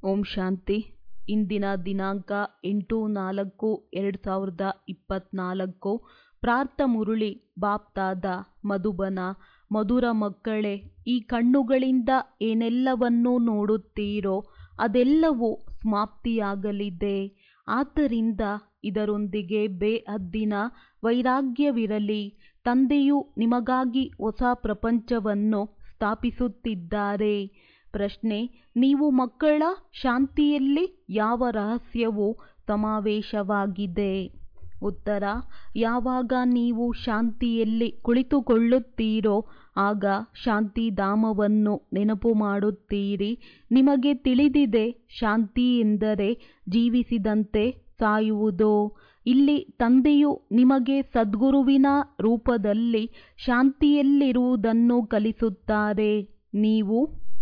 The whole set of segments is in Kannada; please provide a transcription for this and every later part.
ಓಂ ಶಾಂತಿ ಇಂದಿನ ದಿನಾಂಕ ಎಂಟು ನಾಲ್ಕು ಎರಡು ಸಾವಿರದ ಇಪ್ಪತ್ತ್ನಾಲ್ಕು ಪ್ರಾರ್ಥ ಮುರುಳಿ ಬಾಪ್ತಾದ ಮಧುಬನ ಮಧುರ ಮಕ್ಕಳೇ ಈ ಕಣ್ಣುಗಳಿಂದ ಏನೆಲ್ಲವನ್ನೂ ನೋಡುತ್ತೀರೋ ಅದೆಲ್ಲವೂ ಸಮಾಪ್ತಿಯಾಗಲಿದೆ ಆದ್ದರಿಂದ ಇದರೊಂದಿಗೆ ಬೇಹದ್ದಿನ ವೈರಾಗ್ಯವಿರಲಿ ತಂದೆಯು ನಿಮಗಾಗಿ ಹೊಸ ಪ್ರಪಂಚವನ್ನು ಸ್ಥಾಪಿಸುತ್ತಿದ್ದಾರೆ ಪ್ರಶ್ನೆ ನೀವು ಮಕ್ಕಳ ಶಾಂತಿಯಲ್ಲಿ ಯಾವ ರಹಸ್ಯವು ಸಮಾವೇಶವಾಗಿದೆ ಉತ್ತರ ಯಾವಾಗ ನೀವು ಶಾಂತಿಯಲ್ಲಿ ಕುಳಿತುಕೊಳ್ಳುತ್ತೀರೋ ಆಗ ಶಾಂತಿಧಾಮವನ್ನು ನೆನಪು ಮಾಡುತ್ತೀರಿ ನಿಮಗೆ ತಿಳಿದಿದೆ ಶಾಂತಿ ಎಂದರೆ ಜೀವಿಸಿದಂತೆ ಸಾಯುವುದು ಇಲ್ಲಿ ತಂದೆಯು ನಿಮಗೆ ಸದ್ಗುರುವಿನ ರೂಪದಲ್ಲಿ ಶಾಂತಿಯಲ್ಲಿರುವುದನ್ನು ಕಲಿಸುತ್ತಾರೆ ನೀವು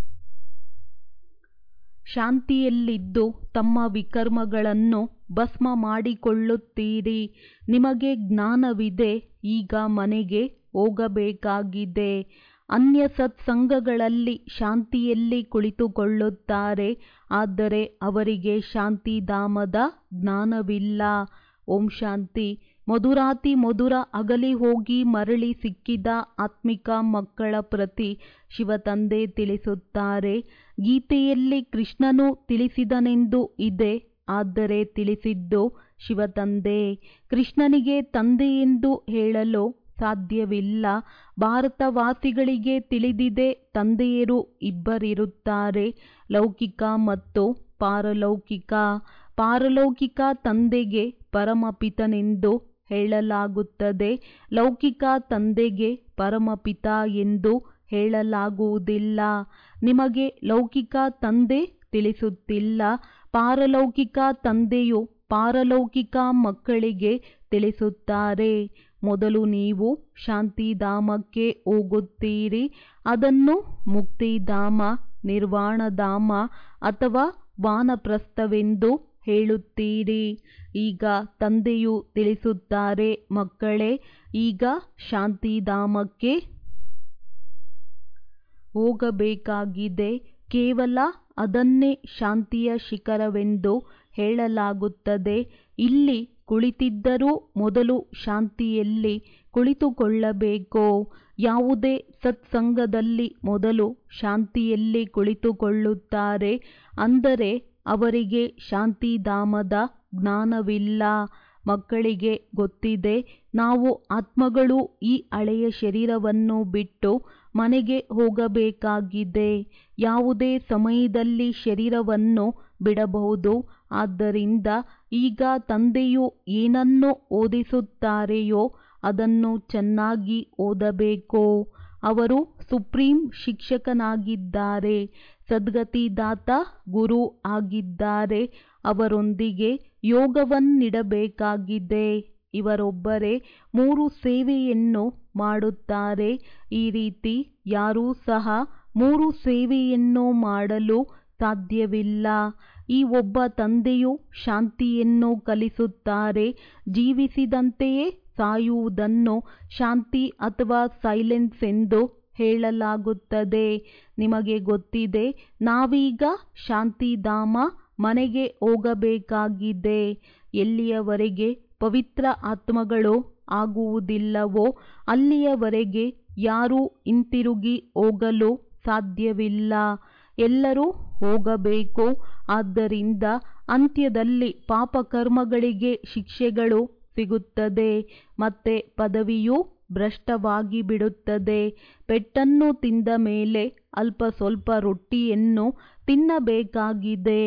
ಶಾಂತಿಯಲ್ಲಿದ್ದು ತಮ್ಮ ವಿಕರ್ಮಗಳನ್ನು ಭಸ್ಮ ಮಾಡಿಕೊಳ್ಳುತ್ತೀರಿ ನಿಮಗೆ ಜ್ಞಾನವಿದೆ ಈಗ ಮನೆಗೆ ಹೋಗಬೇಕಾಗಿದೆ ಅನ್ಯ ಸತ್ಸಂಗಗಳಲ್ಲಿ ಶಾಂತಿಯಲ್ಲಿ ಕುಳಿತುಕೊಳ್ಳುತ್ತಾರೆ ಆದರೆ ಅವರಿಗೆ ಶಾಂತಿಧಾಮದ ಜ್ಞಾನವಿಲ್ಲ ಓಂ ಶಾಂತಿ ಮಧುರಾತಿ ಮಧುರ ಅಗಲಿ ಹೋಗಿ ಮರಳಿ ಸಿಕ್ಕಿದ ಆತ್ಮಿಕ ಮಕ್ಕಳ ಪ್ರತಿ ಶಿವತಂದೆ ತಿಳಿಸುತ್ತಾರೆ ಗೀತೆಯಲ್ಲಿ ಕೃಷ್ಣನು ತಿಳಿಸಿದನೆಂದು ಇದೆ ಆದರೆ ತಿಳಿಸಿದ್ದು ಶಿವತಂದೆ ಕೃಷ್ಣನಿಗೆ ತಂದೆ ಎಂದು ಹೇಳಲು ಸಾಧ್ಯವಿಲ್ಲ ಭಾರತವಾಸಿಗಳಿಗೆ ತಿಳಿದಿದೆ ತಂದೆಯರು ಇಬ್ಬರಿರುತ್ತಾರೆ ಲೌಕಿಕ ಮತ್ತು ಪಾರಲೌಕಿಕ ಪಾರಲೌಕಿಕ ತಂದೆಗೆ ಪರಮಪಿತನೆಂದು ಹೇಳಲಾಗುತ್ತದೆ ಲೌಕಿಕ ತಂದೆಗೆ ಪರಮಪಿತ ಎಂದು ಹೇಳಲಾಗುವುದಿಲ್ಲ ನಿಮಗೆ ಲೌಕಿಕ ತಂದೆ ತಿಳಿಸುತ್ತಿಲ್ಲ ಪಾರಲೌಕಿಕ ತಂದೆಯು ಪಾರಲೌಕಿಕ ಮಕ್ಕಳಿಗೆ ತಿಳಿಸುತ್ತಾರೆ ಮೊದಲು ನೀವು ಶಾಂತಿಧಾಮಕ್ಕೆ ಹೋಗುತ್ತೀರಿ ಅದನ್ನು ಮುಕ್ತಿಧಾಮ ನಿರ್ವಾಣಧಾಮ ಅಥವಾ ವಾನಪ್ರಸ್ಥವೆಂದು ಹೇಳುತ್ತೀರಿ ಈಗ ತಂದೆಯು ತಿಳಿಸುತ್ತಾರೆ ಮಕ್ಕಳೇ ಈಗ ಶಾಂತಿಧಾಮಕ್ಕೆ ಹೋಗಬೇಕಾಗಿದೆ ಕೇವಲ ಅದನ್ನೇ ಶಾಂತಿಯ ಶಿಖರವೆಂದು ಹೇಳಲಾಗುತ್ತದೆ ಇಲ್ಲಿ ಕುಳಿತಿದ್ದರೂ ಮೊದಲು ಶಾಂತಿಯಲ್ಲಿ ಕುಳಿತುಕೊಳ್ಳಬೇಕು ಯಾವುದೇ ಸತ್ಸಂಗದಲ್ಲಿ ಮೊದಲು ಶಾಂತಿಯಲ್ಲಿ ಕುಳಿತುಕೊಳ್ಳುತ್ತಾರೆ ಅಂದರೆ ಅವರಿಗೆ ಶಾಂತಿಧಾಮದ ಜ್ಞಾನವಿಲ್ಲ ಮಕ್ಕಳಿಗೆ ಗೊತ್ತಿದೆ ನಾವು ಆತ್ಮಗಳು ಈ ಹಳೆಯ ಶರೀರವನ್ನು ಬಿಟ್ಟು ಮನೆಗೆ ಹೋಗಬೇಕಾಗಿದೆ ಯಾವುದೇ ಸಮಯದಲ್ಲಿ ಶರೀರವನ್ನು ಬಿಡಬಹುದು ಆದ್ದರಿಂದ ಈಗ ತಂದೆಯು ಏನನ್ನು ಓದಿಸುತ್ತಾರೆಯೋ ಅದನ್ನು ಚೆನ್ನಾಗಿ ಓದಬೇಕು ಅವರು ಸುಪ್ರೀಂ ಶಿಕ್ಷಕನಾಗಿದ್ದಾರೆ ಸದ್ಗತಿದಾತ ಗುರು ಆಗಿದ್ದಾರೆ ಅವರೊಂದಿಗೆ ಯೋಗವನ್ನಿಡಬೇಕಾಗಿದೆ ಇವರೊಬ್ಬರೇ ಮೂರು ಸೇವೆಯನ್ನು ಮಾಡುತ್ತಾರೆ ಈ ರೀತಿ ಯಾರೂ ಸಹ ಮೂರು ಸೇವೆಯನ್ನು ಮಾಡಲು ಸಾಧ್ಯವಿಲ್ಲ ಈ ಒಬ್ಬ ತಂದೆಯು ಶಾಂತಿಯನ್ನು ಕಲಿಸುತ್ತಾರೆ ಜೀವಿಸಿದಂತೆಯೇ ಸಾಯುವುದನ್ನು ಶಾಂತಿ ಅಥವಾ ಸೈಲೆನ್ಸ್ ಎಂದು ಹೇಳಲಾಗುತ್ತದೆ ನಿಮಗೆ ಗೊತ್ತಿದೆ ನಾವೀಗ ಶಾಂತಿಧಾಮ ಮನೆಗೆ ಹೋಗಬೇಕಾಗಿದೆ ಎಲ್ಲಿಯವರೆಗೆ ಪವಿತ್ರ ಆತ್ಮಗಳು ಆಗುವುದಿಲ್ಲವೋ ಅಲ್ಲಿಯವರೆಗೆ ಯಾರೂ ಹಿಂತಿರುಗಿ ಹೋಗಲು ಸಾಧ್ಯವಿಲ್ಲ ಎಲ್ಲರೂ ಹೋಗಬೇಕು ಆದ್ದರಿಂದ ಅಂತ್ಯದಲ್ಲಿ ಪಾಪಕರ್ಮಗಳಿಗೆ ಶಿಕ್ಷೆಗಳು ಸಿಗುತ್ತದೆ ಮತ್ತೆ ಪದವಿಯು ಭ್ರಷ್ಟವಾಗಿ ಬಿಡುತ್ತದೆ ಪೆಟ್ಟನ್ನು ತಿಂದ ಮೇಲೆ ಅಲ್ಪ ಸ್ವಲ್ಪ ರೊಟ್ಟಿಯನ್ನು ತಿನ್ನಬೇಕಾಗಿದೆ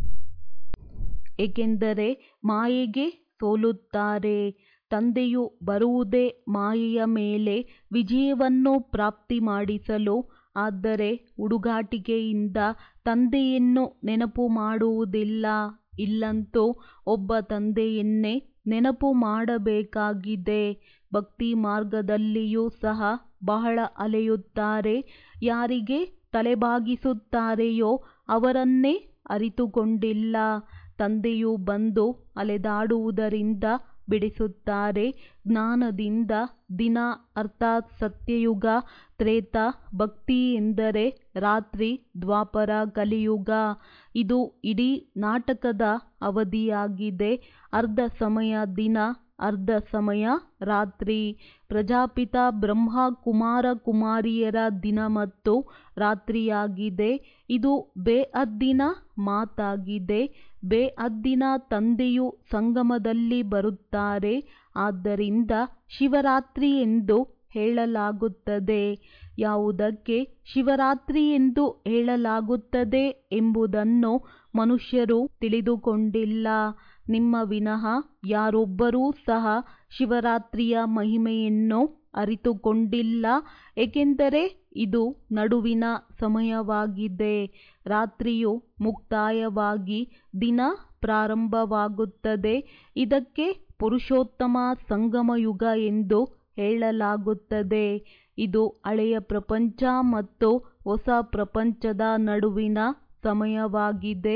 ಏಕೆಂದರೆ ಮಾಯೆಗೆ ಸೋಲುತ್ತಾರೆ ತಂದೆಯು ಬರುವುದೇ ಮಾಯೆಯ ಮೇಲೆ ವಿಜಯವನ್ನು ಪ್ರಾಪ್ತಿ ಮಾಡಿಸಲು ಆದರೆ ಹುಡುಗಾಟಿಕೆಯಿಂದ ತಂದೆಯನ್ನು ನೆನಪು ಮಾಡುವುದಿಲ್ಲ ಇಲ್ಲಂತೂ ಒಬ್ಬ ತಂದೆಯನ್ನೇ ನೆನಪು ಮಾಡಬೇಕಾಗಿದೆ ಭಕ್ತಿ ಮಾರ್ಗದಲ್ಲಿಯೂ ಸಹ ಬಹಳ ಅಲೆಯುತ್ತಾರೆ ಯಾರಿಗೆ ತಲೆಬಾಗಿಸುತ್ತಾರೆಯೋ ಅವರನ್ನೇ ಅರಿತುಕೊಂಡಿಲ್ಲ ತಂದೆಯು ಬಂದು ಅಲೆದಾಡುವುದರಿಂದ ಬಿಡಿಸುತ್ತಾರೆ ಜ್ಞಾನದಿಂದ ದಿನ ಅರ್ಥಾತ್ ಸತ್ಯಯುಗ ತ್ರೇತ ಭಕ್ತಿ ಎಂದರೆ ರಾತ್ರಿ ದ್ವಾಪರ ಕಲಿಯುಗ ಇದು ಇಡೀ ನಾಟಕದ ಅವಧಿಯಾಗಿದೆ ಅರ್ಧ ಸಮಯ ದಿನ ಅರ್ಧ ಸಮಯ ರಾತ್ರಿ ಪ್ರಜಾಪಿತ ಬ್ರಹ್ಮ ಕುಮಾರ ಕುಮಾರಿಯರ ದಿನ ಮತ್ತು ರಾತ್ರಿಯಾಗಿದೆ ಇದು ಬೇಅದ್ದಿನ ಮಾತಾಗಿದೆ ಬೇಅದ್ದಿನ ತಂದೆಯು ಸಂಗಮದಲ್ಲಿ ಬರುತ್ತಾರೆ ಆದ್ದರಿಂದ ಶಿವರಾತ್ರಿ ಎಂದು ಹೇಳಲಾಗುತ್ತದೆ ಯಾವುದಕ್ಕೆ ಶಿವರಾತ್ರಿ ಎಂದು ಹೇಳಲಾಗುತ್ತದೆ ಎಂಬುದನ್ನು ಮನುಷ್ಯರು ತಿಳಿದುಕೊಂಡಿಲ್ಲ ನಿಮ್ಮ ವಿನಃ ಯಾರೊಬ್ಬರೂ ಸಹ ಶಿವರಾತ್ರಿಯ ಮಹಿಮೆಯನ್ನು ಅರಿತುಕೊಂಡಿಲ್ಲ ಏಕೆಂದರೆ ಇದು ನಡುವಿನ ಸಮಯವಾಗಿದೆ ರಾತ್ರಿಯು ಮುಕ್ತಾಯವಾಗಿ ದಿನ ಪ್ರಾರಂಭವಾಗುತ್ತದೆ ಇದಕ್ಕೆ ಪುರುಷೋತ್ತಮ ಸಂಗಮ ಯುಗ ಎಂದು ಹೇಳಲಾಗುತ್ತದೆ ಇದು ಹಳೆಯ ಪ್ರಪಂಚ ಮತ್ತು ಹೊಸ ಪ್ರಪಂಚದ ನಡುವಿನ ಸಮಯವಾಗಿದೆ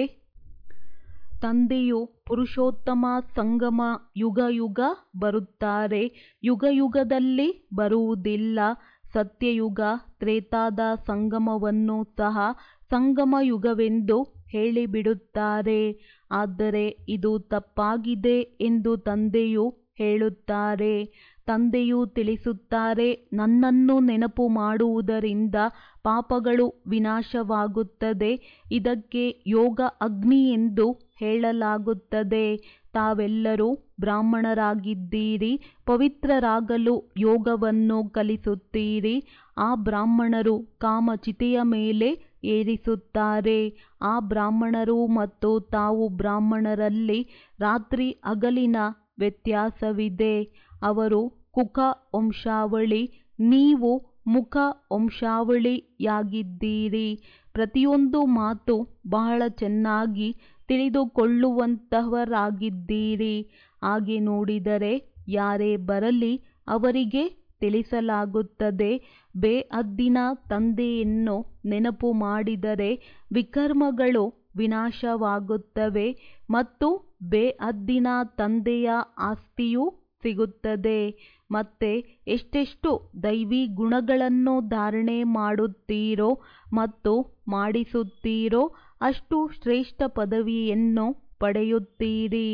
ತಂದೆಯು ಪುರುಷೋತ್ತಮ ಸಂಗಮ ಯುಗ ಯುಗ ಬರುತ್ತಾರೆ ಯುಗ ಯುಗದಲ್ಲಿ ಬರುವುದಿಲ್ಲ ಸತ್ಯಯುಗ ತ್ರೇತಾದ ಸಂಗಮವನ್ನು ಸಹ ಸಂಗಮ ಯುಗವೆಂದು ಹೇಳಿಬಿಡುತ್ತಾರೆ ಆದರೆ ಇದು ತಪ್ಪಾಗಿದೆ ಎಂದು ತಂದೆಯು ಹೇಳುತ್ತಾರೆ ತಂದೆಯು ತಿಳಿಸುತ್ತಾರೆ ನನ್ನನ್ನು ನೆನಪು ಮಾಡುವುದರಿಂದ ಪಾಪಗಳು ವಿನಾಶವಾಗುತ್ತದೆ ಇದಕ್ಕೆ ಯೋಗ ಅಗ್ನಿ ಎಂದು ಹೇಳಲಾಗುತ್ತದೆ ತಾವೆಲ್ಲರೂ ಬ್ರಾಹ್ಮಣರಾಗಿದ್ದೀರಿ ಪವಿತ್ರರಾಗಲು ಯೋಗವನ್ನು ಕಲಿಸುತ್ತೀರಿ ಆ ಬ್ರಾಹ್ಮಣರು ಕಾಮಚಿತೆಯ ಮೇಲೆ ಏರಿಸುತ್ತಾರೆ ಆ ಬ್ರಾಹ್ಮಣರು ಮತ್ತು ತಾವು ಬ್ರಾಹ್ಮಣರಲ್ಲಿ ರಾತ್ರಿ ಹಗಲಿನ ವ್ಯತ್ಯಾಸವಿದೆ ಅವರು ಕುಕ ವಂಶಾವಳಿ ನೀವು ಮುಖ ವಂಶಾವಳಿಯಾಗಿದ್ದೀರಿ ಪ್ರತಿಯೊಂದು ಮಾತು ಬಹಳ ಚೆನ್ನಾಗಿ ತಿಳಿದುಕೊಳ್ಳುವಂತಹವರಾಗಿದ್ದೀರಿ ಹಾಗೆ ನೋಡಿದರೆ ಯಾರೇ ಬರಲಿ ಅವರಿಗೆ ತಿಳಿಸಲಾಗುತ್ತದೆ ಬೇಅದ್ದಿನ ತಂದೆಯನ್ನು ನೆನಪು ಮಾಡಿದರೆ ವಿಕರ್ಮಗಳು ವಿನಾಶವಾಗುತ್ತವೆ ಮತ್ತು ಬೇಅದ್ದಿನ ತಂದೆಯ ಆಸ್ತಿಯು ಸಿಗುತ್ತದೆ ಮತ್ತೆ ಎಷ್ಟೆಷ್ಟು ದೈವಿ ಗುಣಗಳನ್ನು ಧಾರಣೆ ಮಾಡುತ್ತೀರೋ ಮತ್ತು ಮಾಡಿಸುತ್ತೀರೋ ಅಷ್ಟು ಶ್ರೇಷ್ಠ ಪದವಿಯನ್ನು ಪಡೆಯುತ್ತೀರಿ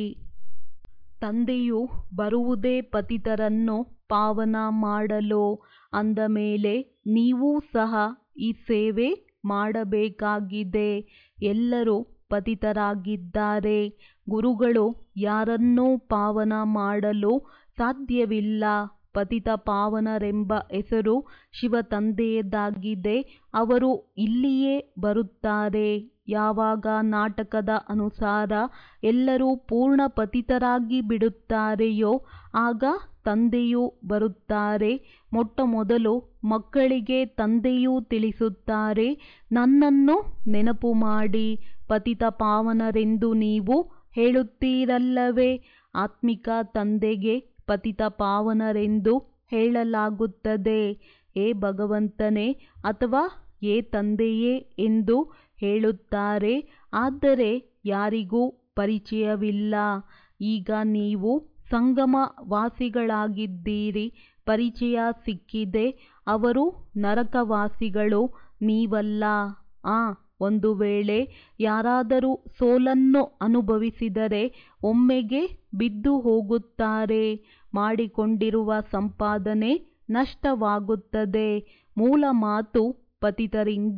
ತಂದೆಯು ಬರುವುದೇ ಪತಿತರನ್ನು ಪಾವನ ಮಾಡಲು ಅಂದ ಮೇಲೆ ನೀವೂ ಸಹ ಈ ಸೇವೆ ಮಾಡಬೇಕಾಗಿದೆ ಎಲ್ಲರೂ ಪತಿತರಾಗಿದ್ದಾರೆ ಗುರುಗಳು ಯಾರನ್ನೂ ಪಾವನ ಮಾಡಲು ಸಾಧ್ಯವಿಲ್ಲ ಪತಿತ ಪಾವನರೆಂಬ ಹೆಸರು ಶಿವ ತಂದೆಯದಾಗಿದೆ ಅವರು ಇಲ್ಲಿಯೇ ಬರುತ್ತಾರೆ ಯಾವಾಗ ನಾಟಕದ ಅನುಸಾರ ಎಲ್ಲರೂ ಪೂರ್ಣ ಪತಿತರಾಗಿ ಬಿಡುತ್ತಾರೆಯೋ ಆಗ ತಂದೆಯು ಬರುತ್ತಾರೆ ಮೊಟ್ಟಮೊದಲು ಮಕ್ಕಳಿಗೆ ತಂದೆಯು ತಿಳಿಸುತ್ತಾರೆ ನನ್ನನ್ನು ನೆನಪು ಮಾಡಿ ಪತಿತ ಪಾವನರೆಂದು ನೀವು ಹೇಳುತ್ತೀರಲ್ಲವೇ ಆತ್ಮಿಕ ತಂದೆಗೆ ಪತಿತ ಪಾವನರೆಂದು ಹೇಳಲಾಗುತ್ತದೆ ಹೇ ಭಗವಂತನೇ ಅಥವಾ ಹೇ ತಂದೆಯೇ ಎಂದು ಹೇಳುತ್ತಾರೆ ಆದರೆ ಯಾರಿಗೂ ಪರಿಚಯವಿಲ್ಲ ಈಗ ನೀವು ಸಂಗಮ ವಾಸಿಗಳಾಗಿದ್ದೀರಿ ಪರಿಚಯ ಸಿಕ್ಕಿದೆ ಅವರು ನರಕವಾಸಿಗಳು ನೀವಲ್ಲ ಆ ಒಂದು ವೇಳೆ ಯಾರಾದರೂ ಸೋಲನ್ನು ಅನುಭವಿಸಿದರೆ ಒಮ್ಮೆಗೆ ಬಿದ್ದು ಹೋಗುತ್ತಾರೆ ಮಾಡಿಕೊಂಡಿರುವ ಸಂಪಾದನೆ ನಷ್ಟವಾಗುತ್ತದೆ ಮೂಲ ಮಾತು ಪತಿತರಿಂದ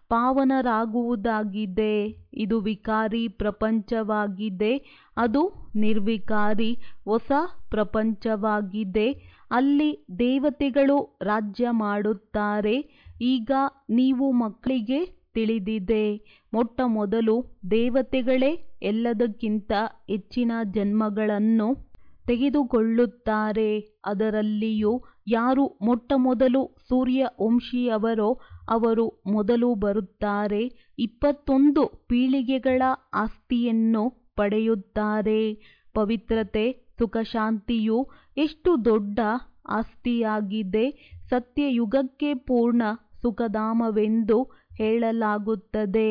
ಪಾವನರಾಗುವುದಾಗಿದೆ ಇದು ವಿಕಾರಿ ಪ್ರಪಂಚವಾಗಿದೆ ಅದು ನಿರ್ವಿಕಾರಿ ಹೊಸ ಪ್ರಪಂಚವಾಗಿದೆ ಅಲ್ಲಿ ದೇವತೆಗಳು ರಾಜ್ಯ ಮಾಡುತ್ತಾರೆ ಈಗ ನೀವು ಮಕ್ಕಳಿಗೆ ತಿಳಿದಿದೆ ಮೊಟ್ಟಮೊದಲು ದೇವತೆಗಳೇ ಎಲ್ಲದಕ್ಕಿಂತ ಹೆಚ್ಚಿನ ಜನ್ಮಗಳನ್ನು ತೆಗೆದುಕೊಳ್ಳುತ್ತಾರೆ ಅದರಲ್ಲಿಯೂ ಯಾರು ಮೊಟ್ಟಮೊದಲು ಸೂರ್ಯವಂಶಿಯವರೋ ಅವರು ಮೊದಲು ಬರುತ್ತಾರೆ ಇಪ್ಪತ್ತೊಂದು ಪೀಳಿಗೆಗಳ ಆಸ್ತಿಯನ್ನು ಪಡೆಯುತ್ತಾರೆ ಪವಿತ್ರತೆ ಸುಖಶಾಂತಿಯು ಎಷ್ಟು ದೊಡ್ಡ ಆಸ್ತಿಯಾಗಿದೆ ಸತ್ಯಯುಗಕ್ಕೆ ಪೂರ್ಣ ಸುಖಧಾಮವೆಂದು ಹೇಳಲಾಗುತ್ತದೆ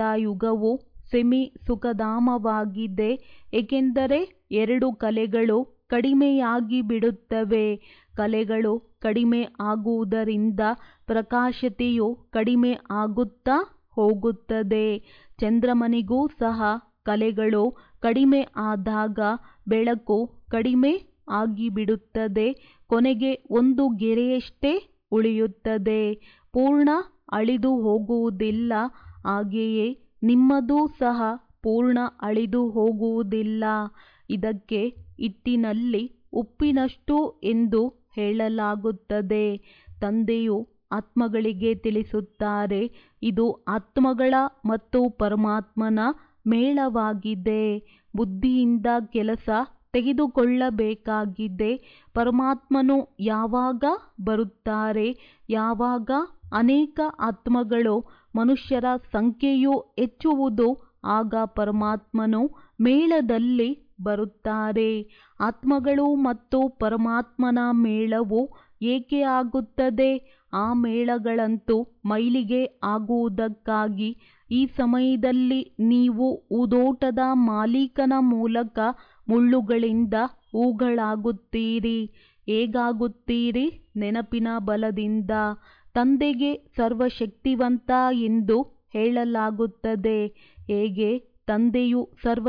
ತ್ರೇತಾಯುಗವು ಸೆಮಿ ಸುಖಧಾಮವಾಗಿದೆ ಏಕೆಂದರೆ ಎರಡು ಕಲೆಗಳು ಕಡಿಮೆಯಾಗಿ ಬಿಡುತ್ತವೆ ಕಲೆಗಳು ಕಡಿಮೆ ಆಗುವುದರಿಂದ ಪ್ರಕಾಶತೆಯು ಕಡಿಮೆ ಆಗುತ್ತಾ ಹೋಗುತ್ತದೆ ಚಂದ್ರಮನಿಗೂ ಸಹ ಕಲೆಗಳು ಕಡಿಮೆ ಆದಾಗ ಬೆಳಕು ಕಡಿಮೆ ಆಗಿಬಿಡುತ್ತದೆ ಕೊನೆಗೆ ಒಂದು ಗೆರೆಯಷ್ಟೇ ಉಳಿಯುತ್ತದೆ ಪೂರ್ಣ ಅಳಿದು ಹೋಗುವುದಿಲ್ಲ ಹಾಗೆಯೇ ನಿಮ್ಮದೂ ಸಹ ಪೂರ್ಣ ಅಳಿದು ಹೋಗುವುದಿಲ್ಲ ಇದಕ್ಕೆ ಹಿಟ್ಟಿನಲ್ಲಿ ಉಪ್ಪಿನಷ್ಟು ಎಂದು ಹೇಳಲಾಗುತ್ತದೆ ತಂದೆಯು ಆತ್ಮಗಳಿಗೆ ತಿಳಿಸುತ್ತಾರೆ ಇದು ಆತ್ಮಗಳ ಮತ್ತು ಪರಮಾತ್ಮನ ಮೇಳವಾಗಿದೆ ಬುದ್ಧಿಯಿಂದ ಕೆಲಸ ತೆಗೆದುಕೊಳ್ಳಬೇಕಾಗಿದೆ ಪರಮಾತ್ಮನು ಯಾವಾಗ ಬರುತ್ತಾರೆ ಯಾವಾಗ ಅನೇಕ ಆತ್ಮಗಳು ಮನುಷ್ಯರ ಸಂಖ್ಯೆಯು ಹೆಚ್ಚುವುದು ಆಗ ಪರಮಾತ್ಮನು ಮೇಳದಲ್ಲಿ ಬರುತ್ತಾರೆ ಆತ್ಮಗಳು ಮತ್ತು ಪರಮಾತ್ಮನ ಮೇಳವು ಏಕೆ ಆಗುತ್ತದೆ ಆ ಮೇಳಗಳಂತೂ ಮೈಲಿಗೆ ಆಗುವುದಕ್ಕಾಗಿ ಈ ಸಮಯದಲ್ಲಿ ನೀವು ಹೂದೋಟದ ಮಾಲೀಕನ ಮೂಲಕ ಮುಳ್ಳುಗಳಿಂದ ಹೂಗಳಾಗುತ್ತೀರಿ ಹೇಗಾಗುತ್ತೀರಿ ನೆನಪಿನ ಬಲದಿಂದ ತಂದೆಗೆ ಸರ್ವಶಕ್ತಿವಂತ ಎಂದು ಹೇಳಲಾಗುತ್ತದೆ ಹೇಗೆ ತಂದೆಯು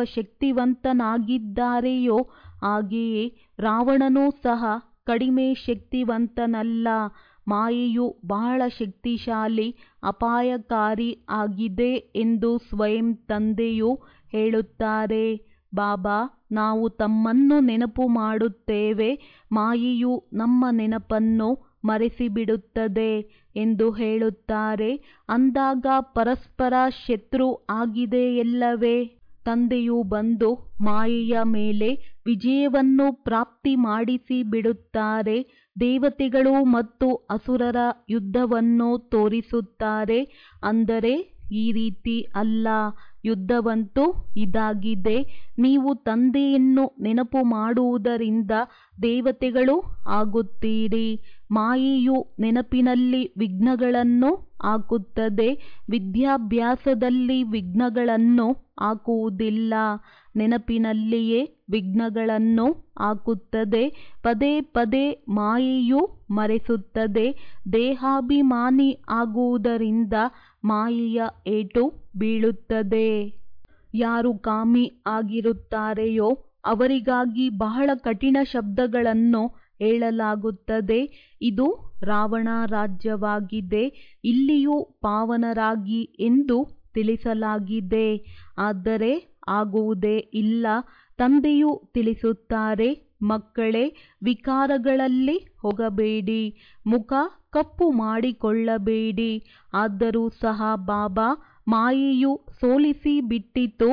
ಸರ್ವಶಕ್ತಿವಂತನಾಗಿದ್ದಾರೆಯೋ ಹಾಗೆಯೇ ರಾವಣನೂ ಸಹ ಕಡಿಮೆ ಶಕ್ತಿವಂತನಲ್ಲ ಮಾಯೆಯು ಬಹಳ ಶಕ್ತಿಶಾಲಿ ಅಪಾಯಕಾರಿ ಆಗಿದೆ ಎಂದು ಸ್ವಯಂ ತಂದೆಯು ಹೇಳುತ್ತಾರೆ ಬಾಬಾ ನಾವು ತಮ್ಮನ್ನು ನೆನಪು ಮಾಡುತ್ತೇವೆ ಮಾಯೆಯು ನಮ್ಮ ನೆನಪನ್ನು ಮರೆಸಿಬಿಡುತ್ತದೆ ಎಂದು ಹೇಳುತ್ತಾರೆ ಅಂದಾಗ ಪರಸ್ಪರ ಶತ್ರು ಆಗಿದೆಯಲ್ಲವೇ ತಂದೆಯು ಬಂದು ಮಾಯೆಯ ಮೇಲೆ ವಿಜಯವನ್ನು ಪ್ರಾಪ್ತಿ ಮಾಡಿಸಿ ಬಿಡುತ್ತಾರೆ ದೇವತೆಗಳು ಮತ್ತು ಅಸುರರ ಯುದ್ಧವನ್ನು ತೋರಿಸುತ್ತಾರೆ ಅಂದರೆ ಈ ರೀತಿ ಅಲ್ಲ ಯುದ್ಧವಂತೂ ಇದಾಗಿದೆ ನೀವು ತಂದೆಯನ್ನು ನೆನಪು ಮಾಡುವುದರಿಂದ ದೇವತೆಗಳು ಆಗುತ್ತೀರಿ ಮಾಯೆಯು ನೆನಪಿನಲ್ಲಿ ವಿಘ್ನಗಳನ್ನು ಹಾಕುತ್ತದೆ ವಿದ್ಯಾಭ್ಯಾಸದಲ್ಲಿ ವಿಘ್ನಗಳನ್ನು ಹಾಕುವುದಿಲ್ಲ ನೆನಪಿನಲ್ಲಿಯೇ ವಿಘ್ನಗಳನ್ನು ಹಾಕುತ್ತದೆ ಪದೇ ಪದೇ ಮಾಯೆಯು ಮರೆಸುತ್ತದೆ ದೇಹಾಭಿಮಾನಿ ಆಗುವುದರಿಂದ ಮಾಯೆಯ ಏಟು ಬೀಳುತ್ತದೆ ಯಾರು ಕಾಮಿ ಆಗಿರುತ್ತಾರೆಯೋ ಅವರಿಗಾಗಿ ಬಹಳ ಕಠಿಣ ಶಬ್ದಗಳನ್ನು ಹೇಳಲಾಗುತ್ತದೆ ಇದು ರಾವಣ ರಾಜ್ಯವಾಗಿದೆ ಇಲ್ಲಿಯೂ ಪಾವನರಾಗಿ ಎಂದು ತಿಳಿಸಲಾಗಿದೆ ಆದರೆ ಆಗುವುದೇ ಇಲ್ಲ ತಂದೆಯು ತಿಳಿಸುತ್ತಾರೆ ಮಕ್ಕಳೇ ವಿಕಾರಗಳಲ್ಲಿ ಹೋಗಬೇಡಿ ಮುಖ ಕಪ್ಪು ಮಾಡಿಕೊಳ್ಳಬೇಡಿ ಆದರೂ ಸಹ ಬಾಬಾ ಮಾಯೆಯು ಸೋಲಿಸಿ ಬಿಟ್ಟಿತು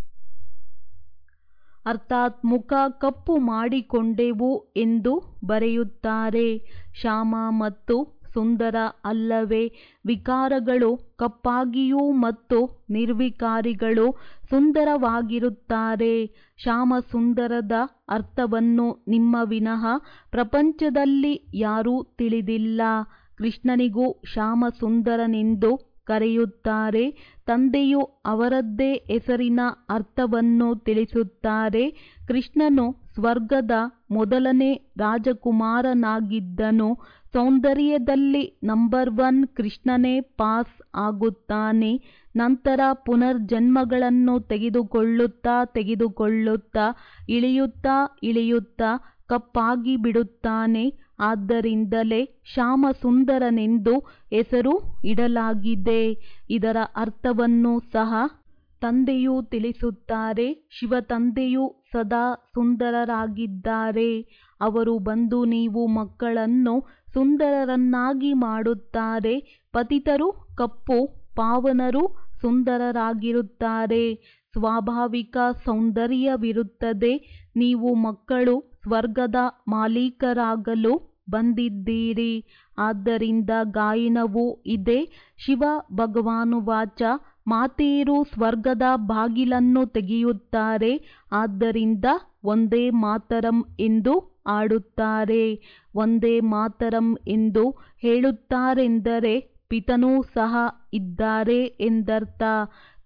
ಅರ್ಥಾತ್ ಮುಖ ಕಪ್ಪು ಮಾಡಿಕೊಂಡೆವು ಎಂದು ಬರೆಯುತ್ತಾರೆ ಶ್ಯಾಮ ಮತ್ತು ಸುಂದರ ಅಲ್ಲವೇ ವಿಕಾರಗಳು ಕಪ್ಪಾಗಿಯೂ ಮತ್ತು ನಿರ್ವಿಕಾರಿಗಳು ಸುಂದರವಾಗಿರುತ್ತಾರೆ ಶ್ಯಾಮ ಸುಂದರದ ಅರ್ಥವನ್ನು ನಿಮ್ಮ ವಿನಃ ಪ್ರಪಂಚದಲ್ಲಿ ಯಾರೂ ತಿಳಿದಿಲ್ಲ ಕೃಷ್ಣನಿಗೂ ಶ್ಯಾಮ ಸುಂದರನೆಂದು ಕರೆಯುತ್ತಾರೆ ತಂದೆಯು ಅವರದ್ದೇ ಹೆಸರಿನ ಅರ್ಥವನ್ನು ತಿಳಿಸುತ್ತಾರೆ ಕೃಷ್ಣನು ಸ್ವರ್ಗದ ಮೊದಲನೇ ರಾಜಕುಮಾರನಾಗಿದ್ದನು ಸೌಂದರ್ಯದಲ್ಲಿ ನಂಬರ್ ಒನ್ ಕೃಷ್ಣನೇ ಪಾಸ್ ಆಗುತ್ತಾನೆ ನಂತರ ಪುನರ್ಜನ್ಮಗಳನ್ನು ತೆಗೆದುಕೊಳ್ಳುತ್ತಾ ತೆಗೆದುಕೊಳ್ಳುತ್ತಾ ಇಳಿಯುತ್ತಾ ಇಳಿಯುತ್ತಾ ಕಪ್ಪಾಗಿ ಬಿಡುತ್ತಾನೆ ಆದ್ದರಿಂದಲೇ ಶ್ಯಾಮ ಸುಂದರನೆಂದು ಹೆಸರು ಇಡಲಾಗಿದೆ ಇದರ ಅರ್ಥವನ್ನು ಸಹ ತಂದೆಯು ತಿಳಿಸುತ್ತಾರೆ ಶಿವ ತಂದೆಯು ಸದಾ ಸುಂದರರಾಗಿದ್ದಾರೆ ಅವರು ಬಂದು ನೀವು ಮಕ್ಕಳನ್ನು ಸುಂದರರನ್ನಾಗಿ ಮಾಡುತ್ತಾರೆ ಪತಿತರು ಕಪ್ಪು ಪಾವನರು ಸುಂದರರಾಗಿರುತ್ತಾರೆ ಸ್ವಾಭಾವಿಕ ಸೌಂದರ್ಯವಿರುತ್ತದೆ ನೀವು ಮಕ್ಕಳು ಸ್ವರ್ಗದ ಮಾಲೀಕರಾಗಲು ಬಂದಿದ್ದೀರಿ ಆದ್ದರಿಂದ ಗಾಯನವೂ ಇದೆ ಶಿವ ಭಗವಾನುವಾಚ ಮಾತೆಯರು ಸ್ವರ್ಗದ ಬಾಗಿಲನ್ನು ತೆಗೆಯುತ್ತಾರೆ ಆದ್ದರಿಂದ ಒಂದೇ ಮಾತರಂ ಎಂದು ಆಡುತ್ತಾರೆ ಒಂದೇ ಮಾತರಂ ಎಂದು ಹೇಳುತ್ತಾರೆಂದರೆ ಪಿತನೂ ಸಹ ಇದ್ದಾರೆ ಎಂದರ್ಥ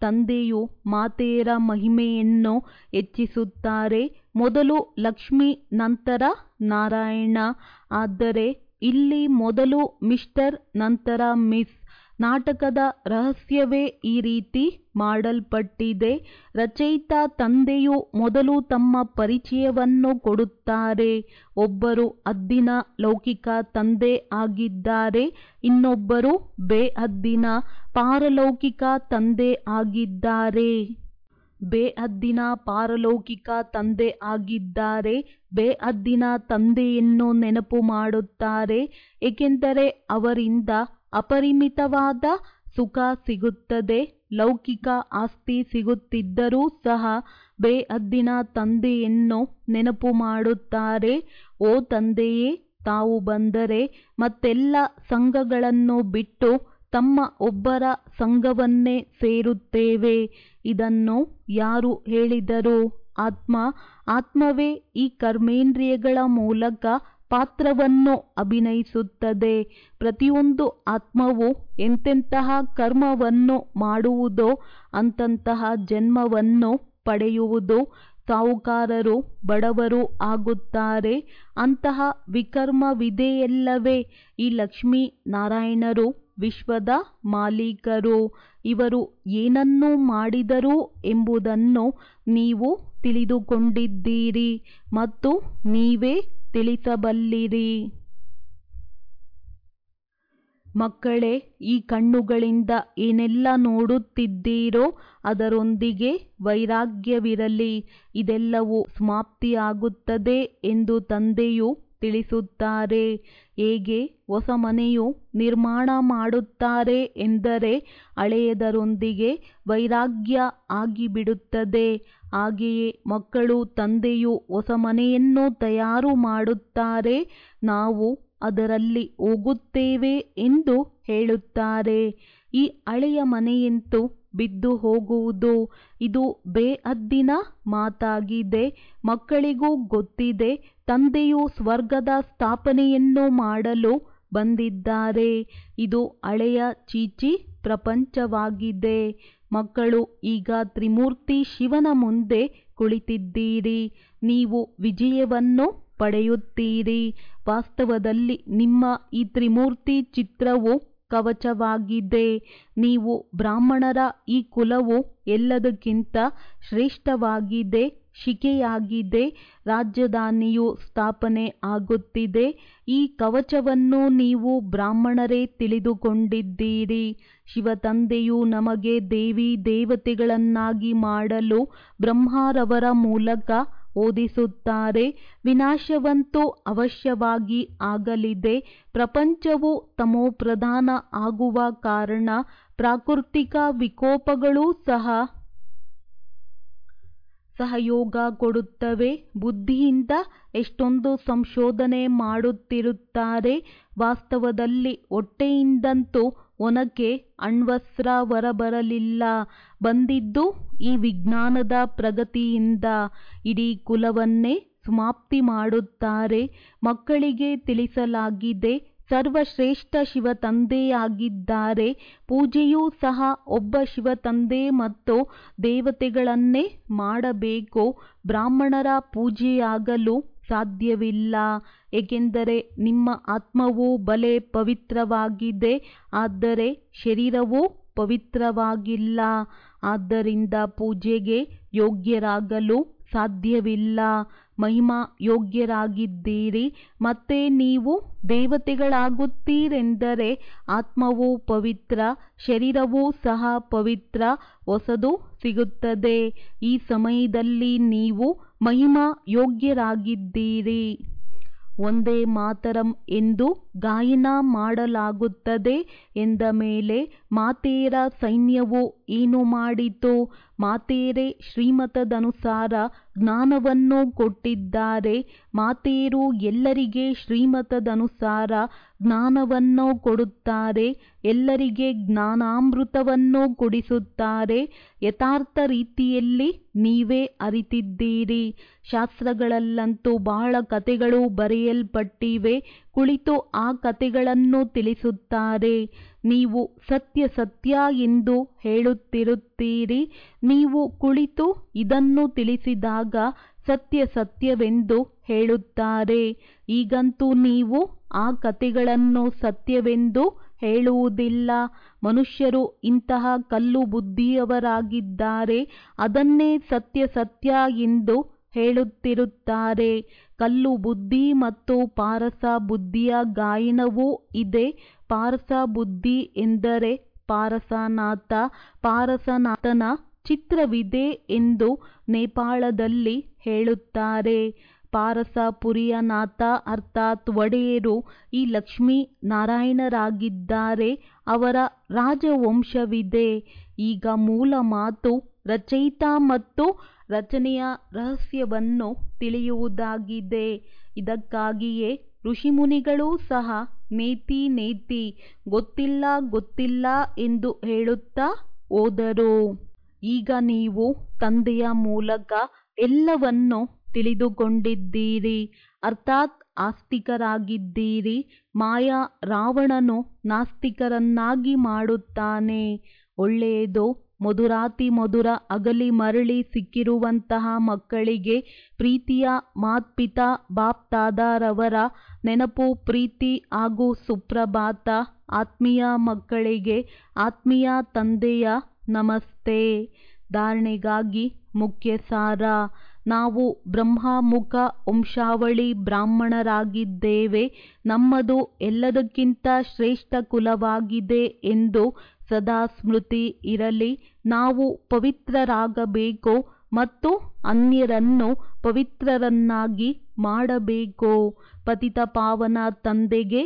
ತಂದೆಯು ಮಾತೆಯರ ಮಹಿಮೆಯನ್ನು ಹೆಚ್ಚಿಸುತ್ತಾರೆ ಮೊದಲು ಲಕ್ಷ್ಮಿ ನಂತರ ನಾರಾಯಣ ಆದರೆ ಇಲ್ಲಿ ಮೊದಲು ಮಿಸ್ಟರ್ ನಂತರ ಮಿಸ್ ನಾಟಕದ ರಹಸ್ಯವೇ ಈ ರೀತಿ ಮಾಡಲ್ಪಟ್ಟಿದೆ ರಚಯಿತ ತಂದೆಯು ಮೊದಲು ತಮ್ಮ ಪರಿಚಯವನ್ನು ಕೊಡುತ್ತಾರೆ ಒಬ್ಬರು ಹದ್ದಿನ ಲೌಕಿಕ ತಂದೆ ಆಗಿದ್ದಾರೆ ಇನ್ನೊಬ್ಬರು ಬೇಹದ್ದಿನ ಪಾರಲೌಕಿಕ ತಂದೆ ಆಗಿದ್ದಾರೆ ಬೇಹದ್ದಿನ ಪಾರಲೌಕಿಕ ತಂದೆ ಆಗಿದ್ದಾರೆ ಬೇಹದ್ದಿನ ತಂದೆಯನ್ನು ನೆನಪು ಮಾಡುತ್ತಾರೆ ಏಕೆಂದರೆ ಅವರಿಂದ ಅಪರಿಮಿತವಾದ ಸುಖ ಸಿಗುತ್ತದೆ ಲೌಕಿಕ ಆಸ್ತಿ ಸಿಗುತ್ತಿದ್ದರೂ ಸಹ ಬೇಹದ್ದಿನ ತಂದೆಯನ್ನು ನೆನಪು ಮಾಡುತ್ತಾರೆ ಓ ತಂದೆಯೇ ತಾವು ಬಂದರೆ ಮತ್ತೆಲ್ಲ ಸಂಘಗಳನ್ನು ಬಿಟ್ಟು ತಮ್ಮ ಒಬ್ಬರ ಸಂಘವನ್ನೇ ಸೇರುತ್ತೇವೆ ಇದನ್ನು ಯಾರು ಹೇಳಿದರು ಆತ್ಮ ಆತ್ಮವೇ ಈ ಕರ್ಮೇಂದ್ರಿಯಗಳ ಮೂಲಕ ಪಾತ್ರವನ್ನು ಅಭಿನಯಿಸುತ್ತದೆ ಪ್ರತಿಯೊಂದು ಆತ್ಮವು ಎಂತೆಂತಹ ಕರ್ಮವನ್ನು ಮಾಡುವುದೋ ಅಂತಂತಹ ಜನ್ಮವನ್ನು ಪಡೆಯುವುದು ಸಾಹುಕಾರರು ಬಡವರು ಆಗುತ್ತಾರೆ ಅಂತಹ ವಿಕರ್ಮವಿದೆಯಲ್ಲವೇ ಈ ಲಕ್ಷ್ಮೀ ನಾರಾಯಣರು ವಿಶ್ವದ ಮಾಲೀಕರು ಇವರು ಏನನ್ನು ಮಾಡಿದರು ಎಂಬುದನ್ನು ನೀವು ತಿಳಿದುಕೊಂಡಿದ್ದೀರಿ ಮತ್ತು ನೀವೇ ತಿಳಿಸಬಲ್ಲಿರಿ ಮಕ್ಕಳೇ ಈ ಕಣ್ಣುಗಳಿಂದ ಏನೆಲ್ಲ ನೋಡುತ್ತಿದ್ದೀರೋ ಅದರೊಂದಿಗೆ ವೈರಾಗ್ಯವಿರಲಿ ಇದೆಲ್ಲವೂ ಸಮಾಪ್ತಿಯಾಗುತ್ತದೆ ಎಂದು ತಂದೆಯು ತಿಳಿಸುತ್ತಾರೆ ಹೇಗೆ ಹೊಸ ಮನೆಯು ನಿರ್ಮಾಣ ಮಾಡುತ್ತಾರೆ ಎಂದರೆ ಹಳೆಯದರೊಂದಿಗೆ ವೈರಾಗ್ಯ ಆಗಿಬಿಡುತ್ತದೆ ಹಾಗೆಯೇ ಮಕ್ಕಳು ತಂದೆಯು ಹೊಸ ಮನೆಯನ್ನು ತಯಾರು ಮಾಡುತ್ತಾರೆ ನಾವು ಅದರಲ್ಲಿ ಹೋಗುತ್ತೇವೆ ಎಂದು ಹೇಳುತ್ತಾರೆ ಈ ಹಳೆಯ ಮನೆಯಂತೂ ಬಿದ್ದು ಹೋಗುವುದು ಇದು ಬೇಹದ್ದಿನ ಮಾತಾಗಿದೆ ಮಕ್ಕಳಿಗೂ ಗೊತ್ತಿದೆ ತಂದೆಯು ಸ್ವರ್ಗದ ಸ್ಥಾಪನೆಯನ್ನು ಮಾಡಲು ಬಂದಿದ್ದಾರೆ ಇದು ಹಳೆಯ ಚೀಚಿ ಪ್ರಪಂಚವಾಗಿದೆ ಮಕ್ಕಳು ಈಗ ತ್ರಿಮೂರ್ತಿ ಶಿವನ ಮುಂದೆ ಕುಳಿತಿದ್ದೀರಿ ನೀವು ವಿಜಯವನ್ನು ಪಡೆಯುತ್ತೀರಿ ವಾಸ್ತವದಲ್ಲಿ ನಿಮ್ಮ ಈ ತ್ರಿಮೂರ್ತಿ ಚಿತ್ರವು ಕವಚವಾಗಿದೆ ನೀವು ಬ್ರಾಹ್ಮಣರ ಈ ಕುಲವು ಎಲ್ಲದಕ್ಕಿಂತ ಶ್ರೇಷ್ಠವಾಗಿದೆ ಶಿಕೆಯಾಗಿದೆ ರಾಜಧಾನಿಯು ಸ್ಥಾಪನೆ ಆಗುತ್ತಿದೆ ಈ ಕವಚವನ್ನು ನೀವು ಬ್ರಾಹ್ಮಣರೇ ತಿಳಿದುಕೊಂಡಿದ್ದೀರಿ ಶಿವತಂದೆಯು ನಮಗೆ ದೇವಿ ದೇವತೆಗಳನ್ನಾಗಿ ಮಾಡಲು ಬ್ರಹ್ಮರವರ ಮೂಲಕ ಓದಿಸುತ್ತಾರೆ ವಿನಾಶವಂತೂ ಅವಶ್ಯವಾಗಿ ಆಗಲಿದೆ ಪ್ರಪಂಚವು ತಮೋಪ್ರಧಾನ ಆಗುವ ಕಾರಣ ಪ್ರಾಕೃತಿಕ ವಿಕೋಪಗಳೂ ಸಹ ಸಹಯೋಗ ಕೊಡುತ್ತವೆ ಬುದ್ಧಿಯಿಂದ ಎಷ್ಟೊಂದು ಸಂಶೋಧನೆ ಮಾಡುತ್ತಿರುತ್ತಾರೆ ವಾಸ್ತವದಲ್ಲಿ ಹೊಟ್ಟೆಯಿಂದಂತೂ ಒನಕೆ ಅಣ್ವಸ್ತ್ರ ಹೊರಬರಲಿಲ್ಲ ಬಂದಿದ್ದು ಈ ವಿಜ್ಞಾನದ ಪ್ರಗತಿಯಿಂದ ಇಡೀ ಕುಲವನ್ನೇ ಸಮಾಪ್ತಿ ಮಾಡುತ್ತಾರೆ ಮಕ್ಕಳಿಗೆ ತಿಳಿಸಲಾಗಿದೆ ಸರ್ವಶ್ರೇಷ್ಠ ಶಿವತಂದೆಯಾಗಿದ್ದಾರೆ ಪೂಜೆಯೂ ಸಹ ಒಬ್ಬ ಶಿವತಂದೆ ಮತ್ತು ದೇವತೆಗಳನ್ನೇ ಮಾಡಬೇಕು ಬ್ರಾಹ್ಮಣರ ಪೂಜೆಯಾಗಲು ಸಾಧ್ಯವಿಲ್ಲ ಏಕೆಂದರೆ ನಿಮ್ಮ ಆತ್ಮವು ಬಲೆ ಪವಿತ್ರವಾಗಿದೆ ಆದರೆ ಶರೀರವು ಪವಿತ್ರವಾಗಿಲ್ಲ ಆದ್ದರಿಂದ ಪೂಜೆಗೆ ಯೋಗ್ಯರಾಗಲು ಸಾಧ್ಯವಿಲ್ಲ ಮಹಿಮಾ ಯೋಗ್ಯರಾಗಿದ್ದೀರಿ ಮತ್ತೆ ನೀವು ದೇವತೆಗಳಾಗುತ್ತೀರೆಂದರೆ ಆತ್ಮವು ಪವಿತ್ರ ಶರೀರವೂ ಸಹ ಪವಿತ್ರ ಹೊಸದು ಸಿಗುತ್ತದೆ ಈ ಸಮಯದಲ್ಲಿ ನೀವು ಮಹಿಮಾ ಯೋಗ್ಯರಾಗಿದ್ದೀರಿ ಒಂದೇ ಮಾತರಂ ಎಂದು ಗಾಯನ ಮಾಡಲಾಗುತ್ತದೆ ಎಂದ ಮೇಲೆ ಮಾತೆಯರ ಸೈನ್ಯವು ಏನು ಮಾಡಿತು ಮಾತೆಯರೇ ಶ್ರೀಮತದನುಸಾರ ಜ್ಞಾನವನ್ನು ಕೊಟ್ಟಿದ್ದಾರೆ ಮಾತೆಯರು ಎಲ್ಲರಿಗೆ ಶ್ರೀಮತದನುಸಾರ ಜ್ಞಾನವನ್ನು ಕೊಡುತ್ತಾರೆ ಎಲ್ಲರಿಗೆ ಜ್ಞಾನಾಮೃತವನ್ನು ಕುಡಿಸುತ್ತಾರೆ ಯಥಾರ್ಥ ರೀತಿಯಲ್ಲಿ ನೀವೇ ಅರಿತಿದ್ದೀರಿ ಶಾಸ್ತ್ರಗಳಲ್ಲಂತೂ ಬಹಳ ಕಥೆಗಳು ಬರೆಯಲ್ಪಟ್ಟಿವೆ ಕುಳಿತು ಆ ಕಥೆಗಳನ್ನು ತಿಳಿಸುತ್ತಾರೆ ನೀವು ಸತ್ಯ ಸತ್ಯ ಎಂದು ಹೇಳುತ್ತಿರುತ್ತೀರಿ ನೀವು ಕುಳಿತು ಇದನ್ನು ತಿಳಿಸಿದಾಗ ಸತ್ಯ ಸತ್ಯವೆಂದು ಹೇಳುತ್ತಾರೆ ಈಗಂತೂ ನೀವು ಆ ಕಥೆಗಳನ್ನು ಸತ್ಯವೆಂದು ಹೇಳುವುದಿಲ್ಲ ಮನುಷ್ಯರು ಇಂತಹ ಕಲ್ಲು ಬುದ್ಧಿಯವರಾಗಿದ್ದಾರೆ ಅದನ್ನೇ ಸತ್ಯ ಸತ್ಯ ಎಂದು ಹೇಳುತ್ತಿರುತ್ತಾರೆ ಕಲ್ಲು ಬುದ್ಧಿ ಮತ್ತು ಪಾರಸ ಬುದ್ಧಿಯ ಗಾಯನವೂ ಇದೆ ಪಾರಸ ಬುದ್ಧಿ ಎಂದರೆ ಪಾರಸನಾಥ ಪಾರಸನಾಥನ ಚಿತ್ರವಿದೆ ಎಂದು ನೇಪಾಳದಲ್ಲಿ ಹೇಳುತ್ತಾರೆ ಪಾರಸಪುರಿಯ ನಾಥ ಅರ್ಥಾತ್ ಒಡೆಯರು ಈ ಲಕ್ಷ್ಮೀ ನಾರಾಯಣರಾಗಿದ್ದಾರೆ ಅವರ ರಾಜವಂಶವಿದೆ ಈಗ ಮೂಲ ಮಾತು ರಚಯಿತ ಮತ್ತು ರಚನೆಯ ರಹಸ್ಯವನ್ನು ತಿಳಿಯುವುದಾಗಿದೆ ಇದಕ್ಕಾಗಿಯೇ ಋಷಿಮುನಿಗಳೂ ಸಹ ನೇತಿ ನೇತಿ ಗೊತ್ತಿಲ್ಲ ಗೊತ್ತಿಲ್ಲ ಎಂದು ಹೇಳುತ್ತಾ ಹೋದರು ಈಗ ನೀವು ತಂದೆಯ ಮೂಲಕ ಎಲ್ಲವನ್ನು ತಿಳಿದುಕೊಂಡಿದ್ದೀರಿ ಅರ್ಥಾತ್ ಆಸ್ತಿಕರಾಗಿದ್ದೀರಿ ಮಾಯಾ ರಾವಣನು ನಾಸ್ತಿಕರನ್ನಾಗಿ ಮಾಡುತ್ತಾನೆ ಒಳ್ಳೆಯದು ಮಧುರಾತಿ ಮಧುರ ಅಗಲಿ ಮರಳಿ ಸಿಕ್ಕಿರುವಂತಹ ಮಕ್ಕಳಿಗೆ ಪ್ರೀತಿಯ ಮಾತ್ಪಿತಾ ಬಾಪ್ತಾದಾರವರ ನೆನಪು ಪ್ರೀತಿ ಹಾಗೂ ಸುಪ್ರಭಾತ ಆತ್ಮೀಯ ಮಕ್ಕಳಿಗೆ ಆತ್ಮೀಯ ತಂದೆಯ ನಮಸ್ತೆ ಧಾರಣೆಗಾಗಿ ಮುಖ್ಯ ಸಾರ ನಾವು ಬ್ರಹ್ಮಮುಖ ವಂಶಾವಳಿ ಬ್ರಾಹ್ಮಣರಾಗಿದ್ದೇವೆ ನಮ್ಮದು ಎಲ್ಲದಕ್ಕಿಂತ ಶ್ರೇಷ್ಠ ಕುಲವಾಗಿದೆ ಎಂದು ಸದಾ ಸ್ಮೃತಿ ಇರಲಿ ನಾವು ಪವಿತ್ರರಾಗಬೇಕು ಮತ್ತು ಅನ್ಯರನ್ನು ಪವಿತ್ರರನ್ನಾಗಿ ಮಾಡಬೇಕು ಪತಿತ ಪಾವನ ತಂದೆಗೆ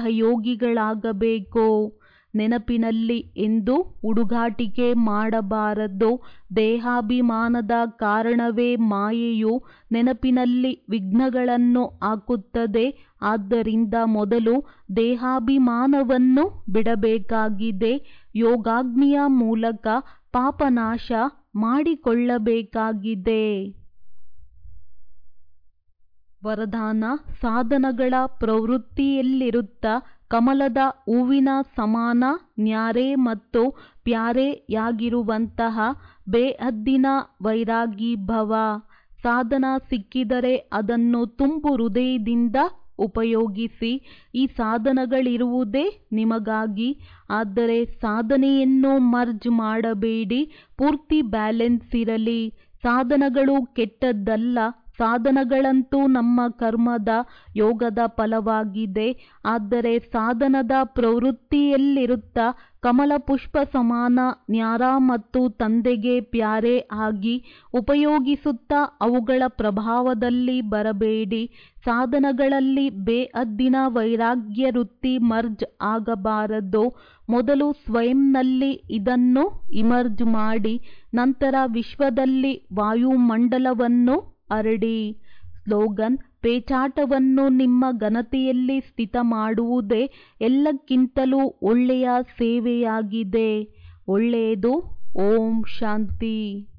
ಸಹಯೋಗಿಗಳಾಗಬೇಕು ನೆನಪಿನಲ್ಲಿ ಎಂದು ಹುಡುಗಾಟಿಕೆ ಮಾಡಬಾರದು ದೇಹಾಭಿಮಾನದ ಕಾರಣವೇ ಮಾಯೆಯು ನೆನಪಿನಲ್ಲಿ ವಿಘ್ನಗಳನ್ನು ಹಾಕುತ್ತದೆ ಆದ್ದರಿಂದ ಮೊದಲು ದೇಹಾಭಿಮಾನವನ್ನು ಬಿಡಬೇಕಾಗಿದೆ ಯೋಗಾಗ್ನಿಯ ಮೂಲಕ ಪಾಪನಾಶ ಮಾಡಿಕೊಳ್ಳಬೇಕಾಗಿದೆ ವರದಾನ ಸಾಧನಗಳ ಪ್ರವೃತ್ತಿಯಲ್ಲಿರುತ್ತ ಕಮಲದ ಹೂವಿನ ಸಮಾನ ನ್ಯಾರೆ ಮತ್ತು ಪ್ಯಾರೆಯಾಗಿರುವಂತಹ ಬೇಹದ್ದಿನ ವೈರಾಗಿ ಭವ ಸಾಧನ ಸಿಕ್ಕಿದರೆ ಅದನ್ನು ತುಂಬು ಹೃದಯದಿಂದ ಉಪಯೋಗಿಸಿ ಈ ಸಾಧನಗಳಿರುವುದೇ ನಿಮಗಾಗಿ ಆದರೆ ಸಾಧನೆಯನ್ನು ಮರ್ಜ್ ಮಾಡಬೇಡಿ ಪೂರ್ತಿ ಬ್ಯಾಲೆನ್ಸ್ ಇರಲಿ ಸಾಧನಗಳು ಕೆಟ್ಟದ್ದಲ್ಲ ಸಾಧನಗಳಂತೂ ನಮ್ಮ ಕರ್ಮದ ಯೋಗದ ಫಲವಾಗಿದೆ ಆದರೆ ಸಾಧನದ ಪ್ರವೃತ್ತಿಯಲ್ಲಿರುತ್ತ ಕಮಲ ಪುಷ್ಪ ಸಮಾನ ನ್ಯಾರ ಮತ್ತು ತಂದೆಗೆ ಪ್ಯಾರೆ ಆಗಿ ಉಪಯೋಗಿಸುತ್ತಾ ಅವುಗಳ ಪ್ರಭಾವದಲ್ಲಿ ಬರಬೇಡಿ ಸಾಧನಗಳಲ್ಲಿ ಬೇಹದ್ದಿನ ವೈರಾಗ್ಯ ವೃತ್ತಿ ಮರ್ಜ್ ಆಗಬಾರದು ಮೊದಲು ಸ್ವಯಂನಲ್ಲಿ ಇದನ್ನು ಇಮರ್ಜ್ ಮಾಡಿ ನಂತರ ವಿಶ್ವದಲ್ಲಿ ವಾಯುಮಂಡಲವನ್ನು ಹರಡಿ ಸ್ಲೋಗನ್ ಪೇಚಾಟವನ್ನು ನಿಮ್ಮ ಘನತೆಯಲ್ಲಿ ಸ್ಥಿತ ಮಾಡುವುದೇ ಎಲ್ಲಕ್ಕಿಂತಲೂ ಒಳ್ಳೆಯ ಸೇವೆಯಾಗಿದೆ ಒಳ್ಳೆಯದು ಓಂ ಶಾಂತಿ